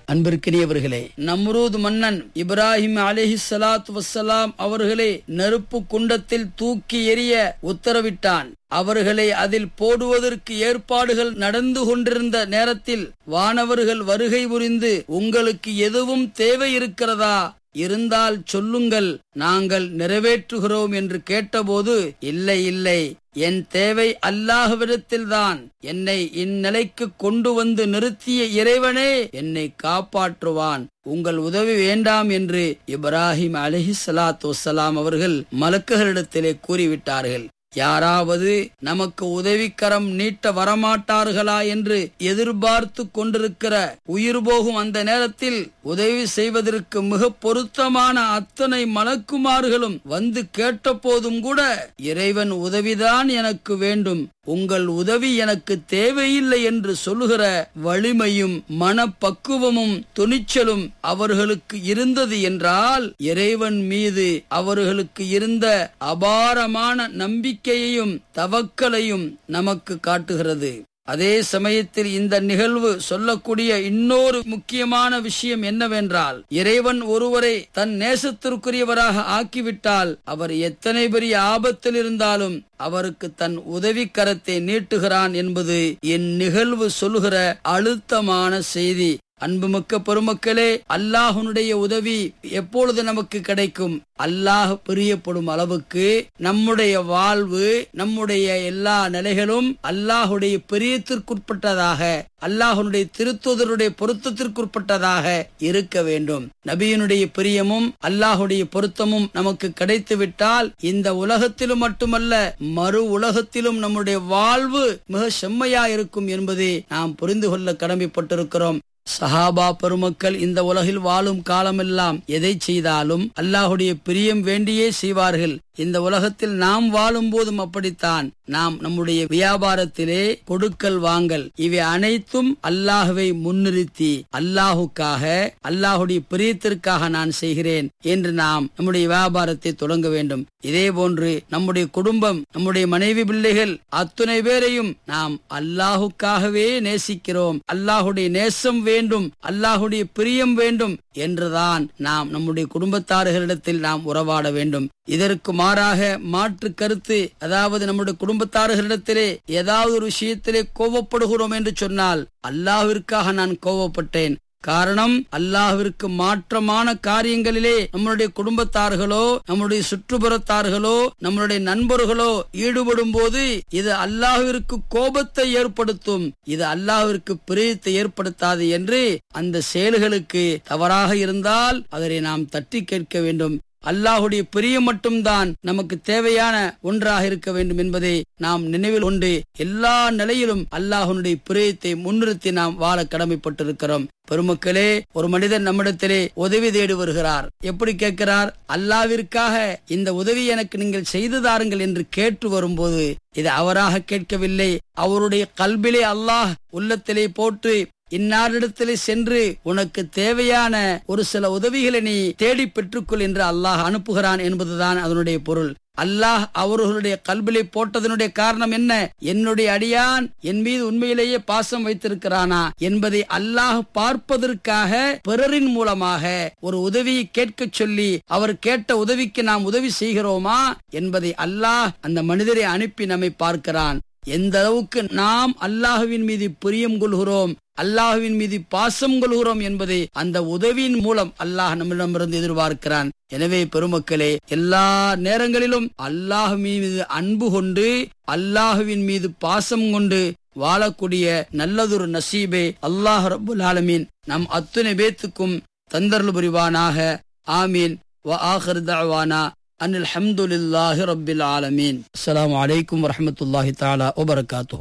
அன்பிற்கினியவர்களே நம்ரூத் மன்னன் இப்ராஹிம் அலிஹி சலாத்து வசலாம் அவர்களை நெருப்பு குண்டத்தில் தூக்கி எறிய உத்தரவிட்டான் அவர்களை அதில் போடுவதற்கு ஏற்பாடுகள் நடந்து கொண்டிருந்த நேரத்தில் வானவர்கள் வருகை புரிந்து உங்களுக்கு எதுவும் தேவை இருக்கிறதா இருந்தால் சொல்லுங்கள் நாங்கள் நிறைவேற்றுகிறோம் என்று கேட்டபோது இல்லை இல்லை என் தேவை அல்லாஹ்விடத்தில்தான் என்னை இந்நிலைக்கு கொண்டு வந்து நிறுத்திய இறைவனே என்னை காப்பாற்றுவான் உங்கள் உதவி வேண்டாம் என்று இப்ராஹிம் அலஹி சலாத்து வசலாம் அவர்கள் மலக்குகளிடத்திலே கூறிவிட்டார்கள் யாராவது நமக்கு உதவிக்கரம் நீட்ட வரமாட்டார்களா என்று எதிர்பார்த்து கொண்டிருக்கிற உயிர் போகும் அந்த நேரத்தில் உதவி செய்வதற்கு மிக பொருத்தமான அத்தனை மலக்குமார்களும் வந்து கேட்டபோதும் கூட இறைவன் உதவிதான் எனக்கு வேண்டும் உங்கள் உதவி எனக்கு தேவையில்லை என்று சொல்லுகிற வலிமையும் மனப்பக்குவமும் துணிச்சலும் அவர்களுக்கு இருந்தது என்றால் இறைவன் மீது அவர்களுக்கு இருந்த அபாரமான நம்பிக்கையையும் தவக்கலையும் நமக்கு காட்டுகிறது அதே சமயத்தில் இந்த நிகழ்வு சொல்லக்கூடிய இன்னொரு முக்கியமான விஷயம் என்னவென்றால் இறைவன் ஒருவரை தன் நேசத்திற்குரியவராக ஆக்கிவிட்டால் அவர் எத்தனை பெரிய ஆபத்தில் இருந்தாலும் அவருக்கு தன் உதவி கரத்தை நீட்டுகிறான் என்பது என் நிகழ்வு சொல்லுகிற அழுத்தமான செய்தி அன்புமிக்க பெருமக்களே அல்லாஹனுடைய உதவி எப்பொழுது நமக்கு கிடைக்கும் அல்லாஹ் பிரியப்படும் அளவுக்கு நம்முடைய வாழ்வு நம்முடைய எல்லா நிலைகளும் அல்லாஹுடைய பிரியத்திற்குட்பட்டதாக அல்லாஹனுடைய திருத்துதருடைய பொருத்தத்திற்குட்பட்டதாக இருக்க வேண்டும் நபியினுடைய பிரியமும் அல்லாஹுடைய பொருத்தமும் நமக்கு கிடைத்து விட்டால் இந்த உலகத்திலும் மட்டுமல்ல மறு உலகத்திலும் நம்முடைய வாழ்வு மிக செம்மையா இருக்கும் என்பதை நாம் புரிந்து கொள்ள கடமைப்பட்டிருக்கிறோம் சஹாபா பெருமக்கள் இந்த உலகில் வாழும் காலமெல்லாம் எதை செய்தாலும் அல்லாஹுடைய பிரியம் வேண்டியே செய்வார்கள் இந்த உலகத்தில் நாம் வாழும் போதும் அப்படித்தான் நாம் நம்முடைய வியாபாரத்திலே கொடுக்கல் வாங்கல் இவை அனைத்தும் அல்லாஹுவை முன்னிறுத்தி அல்லாஹுக்காக அல்லாஹுடைய பிரியத்திற்காக நான் செய்கிறேன் என்று நாம் நம்முடைய வியாபாரத்தை தொடங்க வேண்டும் இதே போன்று நம்முடைய குடும்பம் நம்முடைய மனைவி பிள்ளைகள் அத்துணை பேரையும் நாம் அல்லாஹுக்காகவே நேசிக்கிறோம் அல்லாஹுடைய நேசம் வேண்டும் அல்லாஹுடைய பிரியம் வேண்டும் என்றுதான் நாம் நம்முடைய குடும்பத்தார்களிடத்தில் நாம் உறவாட வேண்டும் இதற்கு மாறாக மாற்று கருத்து அதாவது நம்முடைய குடும்பத்தார்களிடத்திலே ஏதாவது ஒரு விஷயத்திலே கோபப்படுகிறோம் என்று சொன்னால் அல்லாஹ்விற்காக நான் கோபப்பட்டேன் காரணம் அல்லாஹ்விற்கு மாற்றமான காரியங்களிலே நம்மளுடைய குடும்பத்தார்களோ நம்முடைய சுற்றுப்புறத்தார்களோ நம்மளுடைய நண்பர்களோ ஈடுபடும் போது இது அல்லாஹ்விற்கு கோபத்தை ஏற்படுத்தும் இது அல்லாஹ்விற்கு பிரியத்தை ஏற்படுத்தாது என்று அந்த செயல்களுக்கு தவறாக இருந்தால் அதனை நாம் தட்டி கேட்க வேண்டும் அல்லாஹுடைய பிரியம் மட்டும்தான் நமக்கு தேவையான ஒன்றாக இருக்க வேண்டும் என்பதை நாம் நினைவில் கொண்டு எல்லா நிலையிலும் அல்லாஹனுடைய பிரியத்தை முன்னிறுத்தி நாம் வாழ கடமைப்பட்டிருக்கிறோம் பெருமக்களே ஒரு மனிதன் நம்மிடத்திலே உதவி தேடி வருகிறார் எப்படி கேட்கிறார் அல்லாவிற்காக இந்த உதவி எனக்கு நீங்கள் செய்து தாருங்கள் என்று கேட்டு வரும்போது இது அவராக கேட்கவில்லை அவருடைய கல்விலே அல்லாஹ் உள்ளத்திலே போட்டு இன்னாரிடத்திலே சென்று உனக்கு தேவையான ஒரு சில உதவிகளை நீ தேடி பெற்றுக்கொள் என்று அல்லாஹ் அனுப்புகிறான் என்பதுதான் அதனுடைய பொருள் அல்லாஹ் அவர்களுடைய கல்விலை போட்டதனுடைய காரணம் என்ன என்னுடைய அடியான் என் மீது உண்மையிலேயே பாசம் வைத்திருக்கிறானா என்பதை அல்லாஹ் பார்ப்பதற்காக பிறரின் மூலமாக ஒரு உதவியை கேட்க சொல்லி அவர் கேட்ட உதவிக்கு நாம் உதவி செய்கிறோமா என்பதை அல்லாஹ் அந்த மனிதரை அனுப்பி நம்மை பார்க்கிறான் எந்த அளவுக்கு நாம் அல்லாஹுவின் மீது பிரியம் கொள்கிறோம் அல்லாஹுவின் மீது பாசம் கொள்கிறோம் என்பதை அந்த உதவியின் மூலம் அல்லாஹ் நம்மிடமிருந்து எதிர்பார்க்கிறான் எனவே பெருமக்களே எல்லா நேரங்களிலும் அல்லாஹ் மீது அன்பு கொண்டு அல்லாஹுவின் மீது பாசம் கொண்டு வாழக்கூடிய நல்லதொரு நசீபே அல்லாஹ் ரபுல் ஆலமீன் நம் அத்துணை பேத்துக்கும் தந்தர்லு புரிவானாக ஆமீன் வ ஆஹிர் தஅவானா أن الحمد لله رب العالمين السلام عليكم ورحمة الله تعالى وبركاته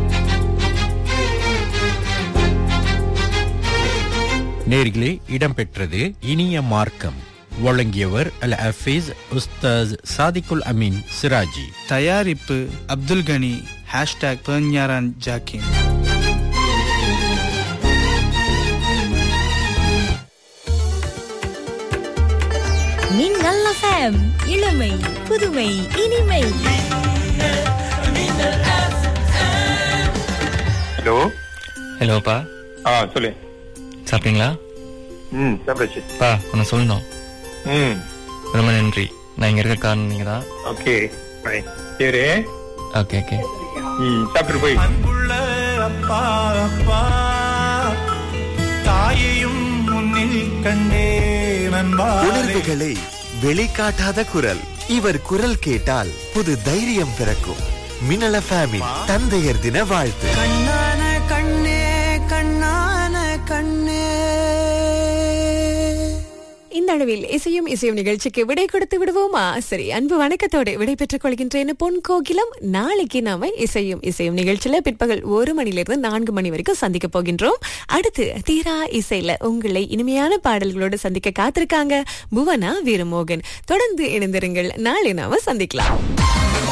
நேர்களே இடம்பெற்றது இனிய மார்க்கம் வழங்கியவர் அல் ஹஃபீஸ் உஸ்தாஸ் சாதிகுல் அமீன் சிராஜி தயாரிப்பு அப்துல் கனி ஹேஷ்டாக் பெர்ஞாரான் ஜாக்கின் மின்னல் எஃப்எம் இளமை புதுமை இனிமை ஹலோ ஹலோப்பா ஆ சொல்லு சாப்பிட்டீங்களா ம் சாப்பிடாச்சு பா உன்னை சொல்லணும் ம் ரொம்ப நன்றி நான் இங்க இருக்க காரணம் நீங்க தான் ஓகே பை சரி ஓகே ஓகே ம் சாப்பிட்டு போய் அன்புள்ள அப்பா அப்பா தாயையும் முன்னில் கண்டே நண்பாரே உணர்வுகளை வெளிக்காட்டாத குரல் இவர் குரல் கேட்டால் புது தைரியம் பிறக்கும் மின்னல ஃபேமிலி தந்தையர் தின வாழ்த்து கண்ணான கண்ணே கண்ணான கண்ணே இந்த அளவில் இசையும் இசையும் நிகழ்ச்சிக்கு விடை கொடுத்து விடுவோமா சரி அன்பு வணக்கத்தோடு விடை பெற்றுக் கொள்கின்றேன் பொன் கோகிலம் நாளைக்கு நாம இசையும் இசையும் நிகழ்ச்சியில பிற்பகல் ஒரு மணிலிருந்து நான்கு மணி வரைக்கும் சந்திக்க போகின்றோம் அடுத்து தீரா இசையில உங்களை இனிமையான பாடல்களோடு சந்திக்க காத்திருக்காங்க புவனா வீரமோகன் தொடர்ந்து இணைந்திருங்கள் நாளை நாம சந்திக்கலாம்